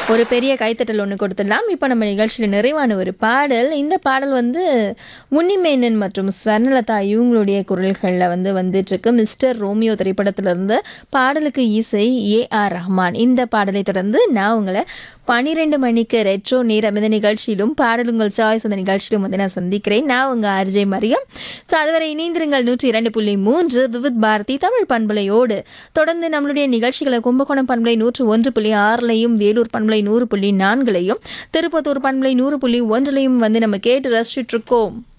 ஒரு பெரிய கைத்தட்டல் ஒன்று கொடுத்துடலாம் இப்போ நம்ம நிகழ்ச்சியில் நிறைவான ஒரு பாடல் இந்த பாடல் வந்து முன்னிமேனன் மற்றும் ஸ்வர்ணலதா இவங்களுடைய குரல்களில் வந்து வந்துட்டுருக்கு மிஸ்டர் ரோமியோ திரைப்படத்திலிருந்து பாடலுக்கு இசை ஏ ஆர் ரஹ்மான் இந்த பாடலை தொடர்ந்து நான் உங்களை பன்னிரெண்டு மணிக்கு ரெட்ரோ நேரம் இந்த நிகழ்ச்சியிலும் பாடல் உங்கள் சாய்ஸ் அந்த நிகழ்ச்சியிலும் வந்து நான் சந்திக்கிறேன் நான் உங்கள் ஆர்ஜே மரியம் ஸோ அதுவரை இணைந்திருங்கள் நூற்றி இரண்டு புள்ளி மூன்று விவித் பாரதி தமிழ் பண்பலையோடு தொடர்ந்து நம்மளுடைய நிகழ்ச்சிகளை கும்பகோணம் பண்பலை நூற்று ஒன்று புள்ளி ஆறுலையும் வேலூர் பண்பலை நூறு புள்ளி நான்குலையும் திருப்பத்தூர் பண்பலை நூறு புள்ளி ஒன்றுலையும் வந்து நம்ம கேட்டு ரசிச்சுட்டு இருக்கோம்